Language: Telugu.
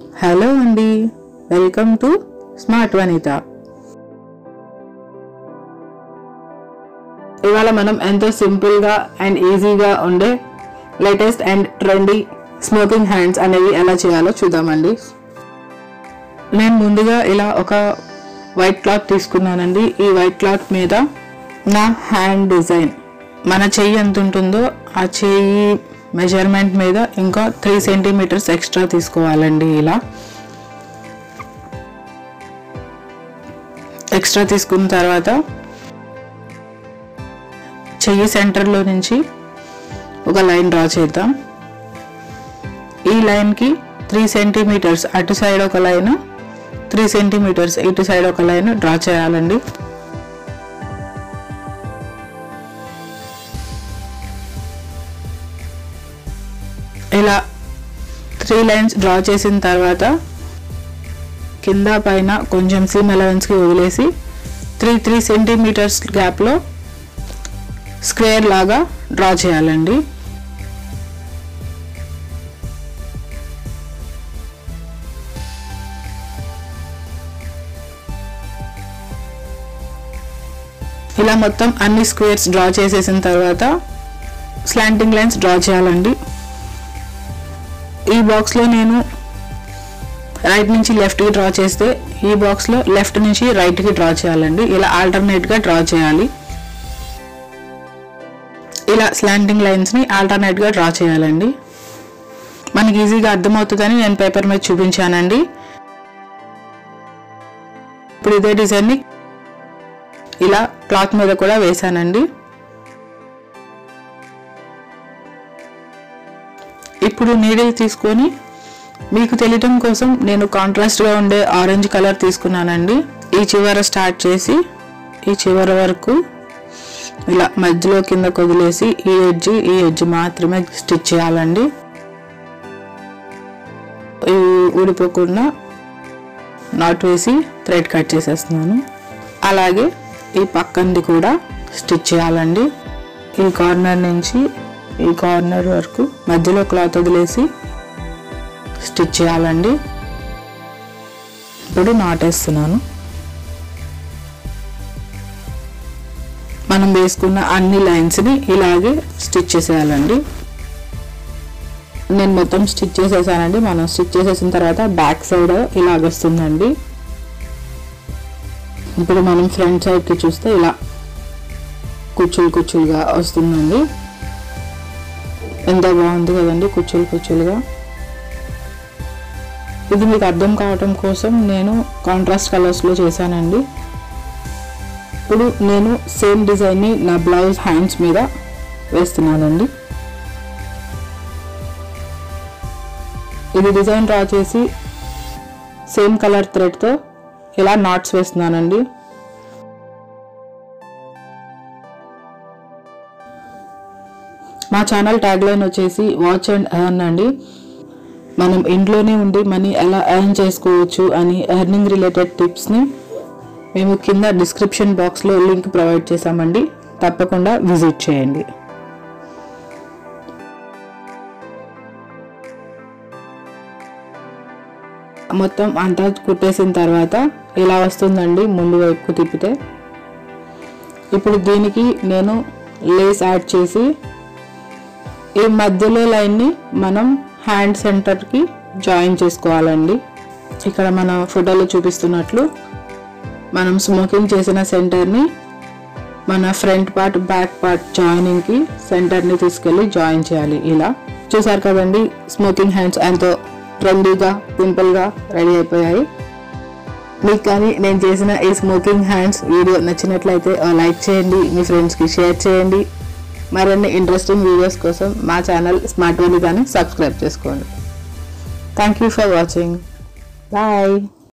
హలో అండి వెల్కమ్ టు స్మార్ట్ వనిత ఇవాళ మనం ఎంతో సింపుల్గా అండ్ ఈజీగా ఉండే latest and trendy smocking hands అనేవి ఎలా చేయాలో చూద్దామండి నేను ముందుగా ఇలా ఒక వైట్ క్లాత్ తీసుకున్నానండి ఈ వైట్ క్లాత్ మీద నా హ్యాండ్ డిజైన్ మన చెయ్యి ఎంత ఉంటుందో ఆ చెయ్యి మెజర్మెంట్ మీద ఇంకా త్రీ సెంటీమీటర్స్ ఎక్స్ట్రా తీసుకోవాలండి ఇలా ఎక్స్ట్రా తీసుకున్న తర్వాత చెయ్యి సెంటర్లో నుంచి ఒక లైన్ డ్రా చేద్దాం ఈ లైన్కి త్రీ సెంటీమీటర్స్ అటు సైడ్ ఒక లైన్ త్రీ సెంటీమీటర్స్ ఇటు సైడ్ ఒక లైన్ డ్రా చేయాలండి ఇలా త్రీ లైన్స్ డ్రా చేసిన తర్వాత కింద పైన కొంచెం సీమ్ అలవెన్స్కి వదిలేసి త్రీ త్రీ సెంటీమీటర్స్ గ్యాప్లో స్క్వేర్ లాగా డ్రా చేయాలండి ఇలా మొత్తం అన్ని స్క్వేర్స్ డ్రా చేసేసిన తర్వాత స్లాంటింగ్ లైన్స్ డ్రా చేయాలండి ఈ బాక్స్లో నేను రైట్ నుంచి లెఫ్ట్కి డ్రా చేస్తే ఈ బాక్స్లో లెఫ్ట్ నుంచి రైట్కి డ్రా చేయాలండి ఇలా ఆల్టర్నేట్గా డ్రా చేయాలి ఇలా స్లాంటింగ్ లైన్స్ని ఆల్టర్నేట్గా డ్రా చేయాలండి మనకి ఈజీగా అర్థమవుతుందని నేను పేపర్ మీద చూపించానండి ఇప్పుడు ఇదే డిజైన్ని ఇలా క్లాత్ మీద కూడా వేసానండి ఇప్పుడు నీడిల్ తీసుకొని మీకు తెలియటం కోసం నేను కాంట్రాస్ట్గా ఉండే ఆరెంజ్ కలర్ తీసుకున్నానండి ఈ చివర స్టార్ట్ చేసి ఈ చివర వరకు ఇలా మధ్యలో కింద వదిలేసి ఈ ఎడ్జ్ ఈ ఎడ్జ్ మాత్రమే స్టిచ్ చేయాలండి ఇవి ఊడిపోకుండా నాట్ వేసి థ్రెడ్ కట్ చేసేస్తున్నాను అలాగే ఈ పక్కంది కూడా స్టిచ్ చేయాలండి ఈ కార్నర్ నుంచి ఈ కార్నర్ వరకు మధ్యలో క్లాత్ వదిలేసి స్టిచ్ చేయాలండి ఇప్పుడు నాటేస్తున్నాను మనం వేసుకున్న అన్ని లైన్స్ని ఇలాగే స్టిచ్ చేసేయాలండి నేను మొత్తం స్టిచ్ చేసేసానండి మనం స్టిచ్ చేసేసిన తర్వాత బ్యాక్ సైడ్ ఇలాగ వస్తుందండి ఇప్పుడు మనం ఫ్రంట్ సైడ్కి చూస్తే ఇలా కుచ్చులు కుచ్చులుగా వస్తుందండి ఎంత బాగుంది కదండి కుచ్చులు కుచ్చులుగా ఇది మీకు అర్థం కావటం కోసం నేను కాంట్రాస్ట్ కలర్స్లో చేశానండి ఇప్పుడు నేను సేమ్ డిజైన్ని నా బ్లౌజ్ హ్యాండ్స్ మీద వేస్తున్నానండి ఇది డిజైన్ డ్రా చేసి సేమ్ కలర్ థ్రెడ్తో ఇలా నాట్స్ వేస్తున్నానండి మా ఛానల్ ట్యాగ్ లైన్ వచ్చేసి వాచ్ అండ్ ఎర్న్ అండి మనం ఇంట్లోనే ఉండి మనీ ఎలా ఎర్న్ చేసుకోవచ్చు అని ఎర్నింగ్ రిలేటెడ్ టిప్స్ని మేము కింద డిస్క్రిప్షన్ బాక్స్లో లింక్ ప్రొవైడ్ చేశామండి తప్పకుండా విజిట్ చేయండి మొత్తం అంతా కుట్టేసిన తర్వాత ఇలా వస్తుందండి ముందు వైపుకు తిప్పితే ఇప్పుడు దీనికి నేను లేస్ యాడ్ చేసి ఈ మధ్యలో లైన్ని మనం హ్యాండ్ సెంటర్కి జాయిన్ చేసుకోవాలండి ఇక్కడ మన ఫోటోలో చూపిస్తున్నట్లు మనం స్మోకింగ్ చేసిన సెంటర్ని మన ఫ్రంట్ పార్ట్ బ్యాక్ పార్ట్ జాయినింగ్కి సెంటర్ని తీసుకెళ్ళి జాయిన్ చేయాలి ఇలా చూసారు కదండి స్మోకింగ్ హ్యాండ్స్ ఎంతో ట్రెండీగా సింపుల్గా రెడీ అయిపోయాయి మీకు కానీ నేను చేసిన ఈ స్మోకింగ్ హ్యాండ్స్ వీడియో నచ్చినట్లయితే లైక్ చేయండి మీ ఫ్రెండ్స్కి షేర్ చేయండి మరిన్ని ఇంట్రెస్టింగ్ వీడియోస్ కోసం మా ఛానల్ స్మార్ట్ కానీ సబ్స్క్రైబ్ చేసుకోండి thank you for watching bye